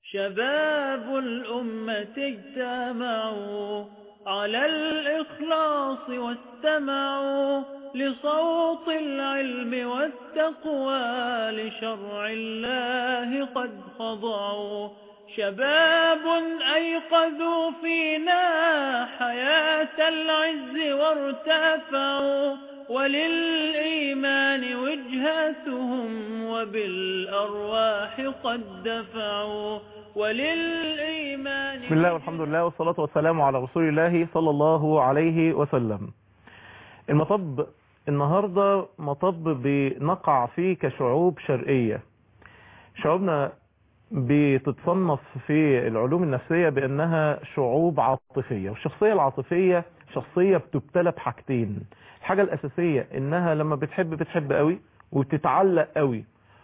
شباب الأمة اجتمعوا على الإخلاص واستمعوا لصوت العلم والتقوى لشرع الله قد خضعوا شباب أيقظوا فينا حياة العز وارتفعوا وللإيمان وجهتهم وبالأرواح قد دفعوا وللإيمان بسم الله والحمد لله والصلاة والسلام على رسول الله صلى الله عليه وسلم المطب النهاردة مطب بنقع فيه كشعوب شرقية شعوبنا بتتصنف في العلوم النفسية بأنها شعوب عاطفية والشخصية العاطفية شخصية بتبتلى بحاجتين الحاجة الأساسية إنها لما بتحب بتحب قوي وبتتعلق قوي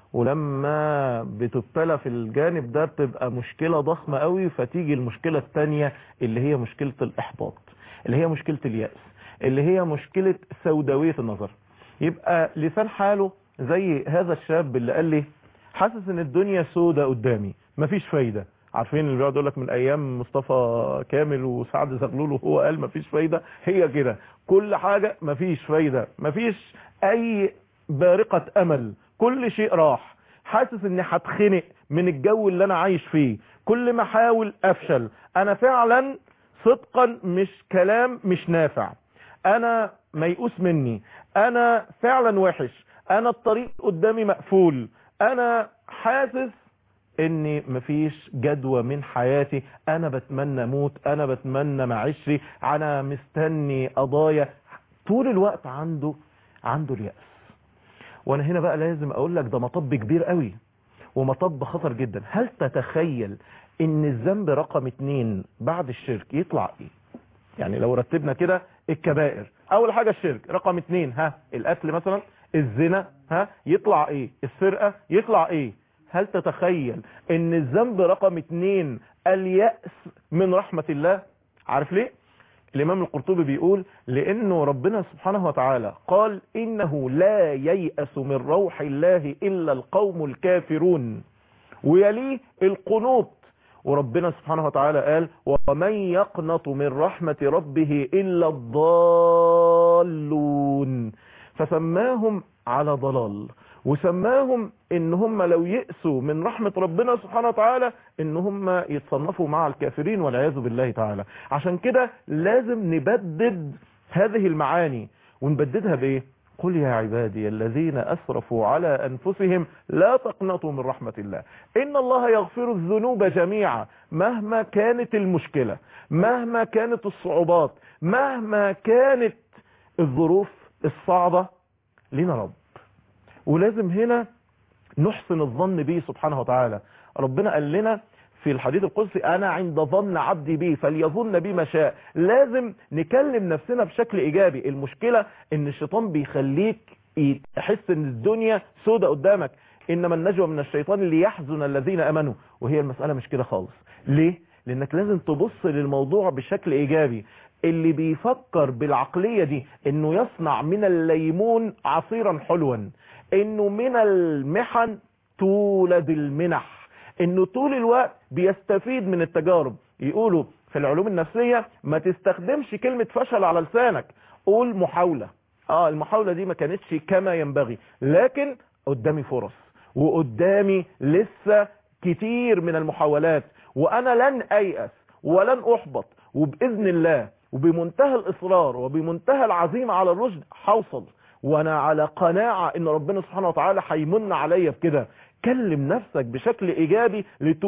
ولما بتبتلى في الجانب ده بتبقى مشكلة ضخمة قوي فتيجي المشكلة التانية اللي هي مشكلة الإحباط اللي هي مشكلة اليأس اللي هي مشكلة سوداوية النظر يبقى لسان حاله زي هذا الشاب اللي قال لي حاسس ان الدنيا سودة قدامي مفيش فايدة عارفين اللي بيقعد يقول لك من ايام مصطفى كامل وسعد زغلول وهو قال مفيش فايدة هي كده كل حاجة مفيش فايدة مفيش اي بارقة امل كل شيء راح حاسس اني هتخنق من الجو اللي انا عايش فيه كل ما احاول افشل انا فعلا صدقا مش كلام مش نافع انا ميؤوس مني انا فعلا وحش انا الطريق قدامي مقفول انا حاسس اني مفيش جدوى من حياتي انا بتمنى موت انا بتمنى معيشي انا مستني قضايا طول الوقت عنده عنده اليأس وانا هنا بقى لازم اقول لك ده مطب كبير قوي ومطب خطر جدا هل تتخيل ان الذنب رقم اتنين بعد الشرك يطلع ايه يعني لو رتبنا كده الكبائر اول حاجة الشرك رقم اتنين ها القتل مثلا الزنا ها يطلع ايه السرقة يطلع ايه هل تتخيل ان الذنب رقم اتنين اليأس من رحمة الله عارف ليه الامام القرطبي بيقول لانه ربنا سبحانه وتعالى قال انه لا ييأس من روح الله الا القوم الكافرون ويليه القنوط وربنا سبحانه وتعالى قال ومن يقنط من رحمة ربه إلا الضالون فسماهم على ضلال وسماهم ان هم لو يأسوا من رحمة ربنا سبحانه وتعالى ان هم يتصنفوا مع الكافرين والعياذ بالله تعالى عشان كده لازم نبدد هذه المعاني ونبددها بايه قل يا عبادي الذين أسرفوا على أنفسهم لا تقنطوا من رحمة الله إن الله يغفر الذنوب جميعا مهما كانت المشكلة مهما كانت الصعوبات مهما كانت الظروف الصعبة لنا رب ولازم هنا نحسن الظن به سبحانه وتعالى ربنا قال لنا في الحديث القدسي انا عند ظن عبدي بي فليظن بي ما شاء لازم نكلم نفسنا بشكل ايجابي المشكلة ان الشيطان بيخليك تحس ان الدنيا سودة قدامك انما النجوى من الشيطان ليحزن الذين امنوا وهي المسألة مش كده خالص ليه لانك لازم تبص للموضوع بشكل ايجابي اللي بيفكر بالعقلية دي انه يصنع من الليمون عصيرا حلوا انه من المحن تولد المنح انه طول الوقت بيستفيد من التجارب يقولوا في العلوم النفسية ما تستخدمش كلمة فشل على لسانك قول محاولة اه المحاولة دي ما كانتش كما ينبغي لكن قدامي فرص وقدامي لسه كتير من المحاولات وانا لن ايأس ولن احبط وباذن الله وبمنتهى الاصرار وبمنتهى العزيمة على الرشد حوصل وانا على قناعة ان ربنا سبحانه وتعالى هيمن عليا بكده كلم نفسك بشكل ايجابي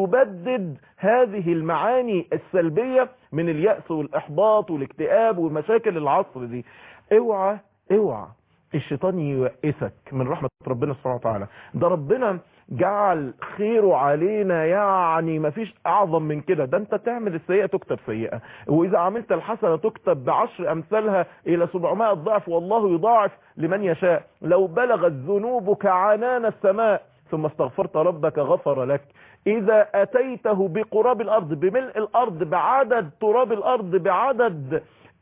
لتبدد هذه المعاني السلبية من اليأس والاحباط والاكتئاب ومشاكل العصر دي اوعى اوعى الشيطان ييأسك من رحمة ربنا سبحانه وتعالى ده ربنا جعل خيره علينا يعني مفيش اعظم من كده ده انت تعمل السيئة تكتب سيئة واذا عملت الحسنة تكتب بعشر امثالها الى 700 ضعف والله يضاعف لمن يشاء لو بلغت ذنوبك عنان السماء ثم استغفرت ربك غفر لك اذا اتيته بقراب الارض بملء الارض بعدد تراب الارض بعدد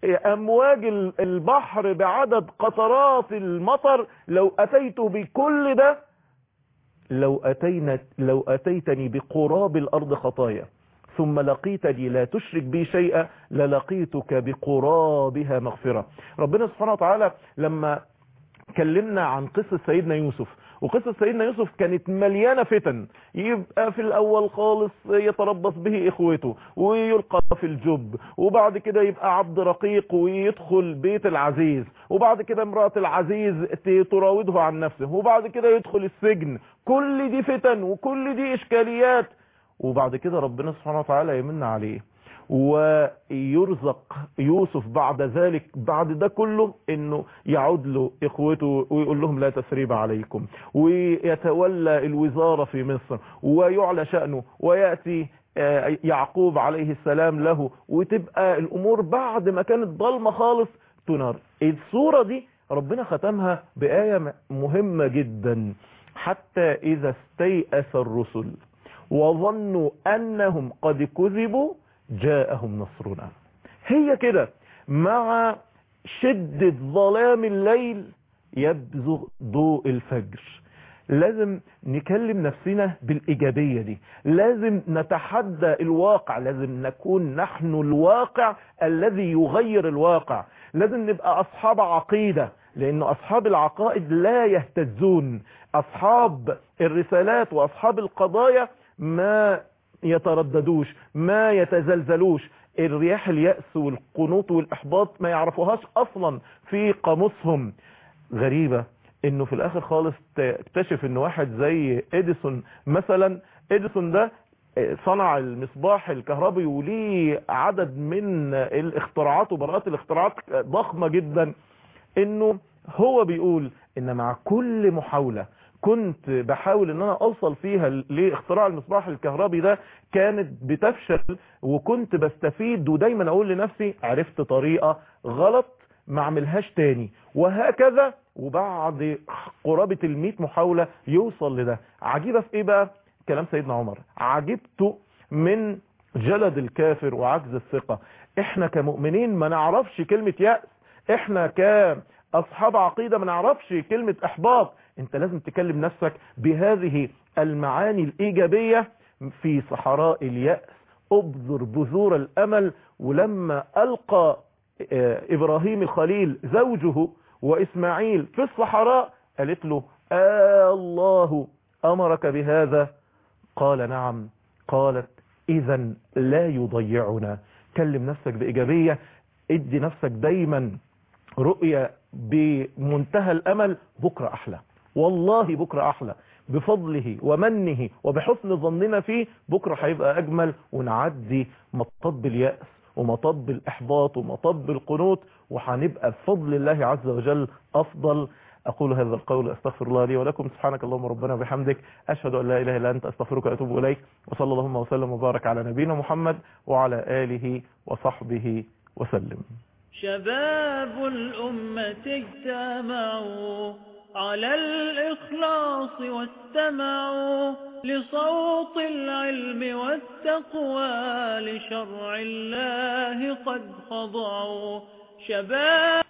امواج البحر بعدد قطرات المطر لو اتيته بكل ده لو, أتينا لو أتيتني بقراب الأرض خطايا ثم لقيتني لا تشرك بي شيئا للقيتك بقرابها مغفرة ربنا سبحانه وتعالى لما كلمنا عن قصة سيدنا يوسف وقصة سيدنا يوسف كانت مليانة فتن يبقى في الأول خالص يتربص به إخوته ويلقى في الجب وبعد كده يبقى عبد رقيق ويدخل بيت العزيز وبعد كده امرأة العزيز تراوده عن نفسه وبعد كده يدخل السجن كل دي فتن وكل دي إشكاليات وبعد كده ربنا سبحانه وتعالى يمن عليه ويرزق يوسف بعد ذلك بعد ده كله انه يعود له اخوته ويقول لهم لا تسريب عليكم ويتولى الوزارة في مصر ويعلى شأنه ويأتي يعقوب عليه السلام له وتبقى الامور بعد ما كانت ضلمة خالص تنار الصورة دي ربنا ختمها بآية مهمة جدا حتى اذا استيأس الرسل وظنوا انهم قد كذبوا جاءهم نصرنا هي كده مع شدة ظلام الليل يبزغ ضوء الفجر لازم نكلم نفسنا بالإيجابية دي لازم نتحدى الواقع لازم نكون نحن الواقع الذي يغير الواقع لازم نبقى أصحاب عقيدة لأن أصحاب العقائد لا يهتزون أصحاب الرسالات وأصحاب القضايا ما يترددوش ما يتزلزلوش الرياح اليأس والقنوط والإحباط ما يعرفوهاش أصلا في قاموسهم غريبة انه في الاخر خالص تكتشف ان واحد زي اديسون مثلا اديسون ده صنع المصباح الكهربي وليه عدد من الاختراعات وبراءات الاختراعات ضخمة جدا انه هو بيقول ان مع كل محاولة كنت بحاول ان انا اوصل فيها لاختراع المصباح الكهربي ده كانت بتفشل وكنت بستفيد ودايما اقول لنفسي عرفت طريقة غلط ما اعملهاش تاني وهكذا وبعد قرابة المئة محاولة يوصل لده عجيبة في ايه بقى كلام سيدنا عمر عجبت من جلد الكافر وعجز الثقة احنا كمؤمنين ما نعرفش كلمة يأس احنا كأصحاب عقيدة ما نعرفش كلمة احباط انت لازم تكلم نفسك بهذه المعاني الايجابية في صحراء اليأس ابذر بذور الامل ولما القى ابراهيم الخليل زوجه واسماعيل في الصحراء قالت له آه الله امرك بهذا قال نعم قالت اذا لا يضيعنا كلم نفسك بايجابية ادي نفسك دايما رؤية بمنتهى الامل بكرة احلى والله بكرة احلى بفضله ومنه وبحسن ظننا فيه بكرة هيبقى اجمل ونعدي مطب اليأس ومطب الإحباط ومطب القنوط وهنبقى بفضل الله عز وجل أفضل أقول هذا القول أستغفر الله لي ولكم سبحانك اللهم ربنا وبحمدك أشهد أن لا إله إلا أنت أستغفرك وأتوب إليك وصلى اللهم وسلم وبارك على نبينا محمد وعلى آله وصحبه وسلم شباب الأمة اجتمعوا على الإخلاص واستمعوا لصوت العلم والتقوى لشرع الله قد خضعوا شباب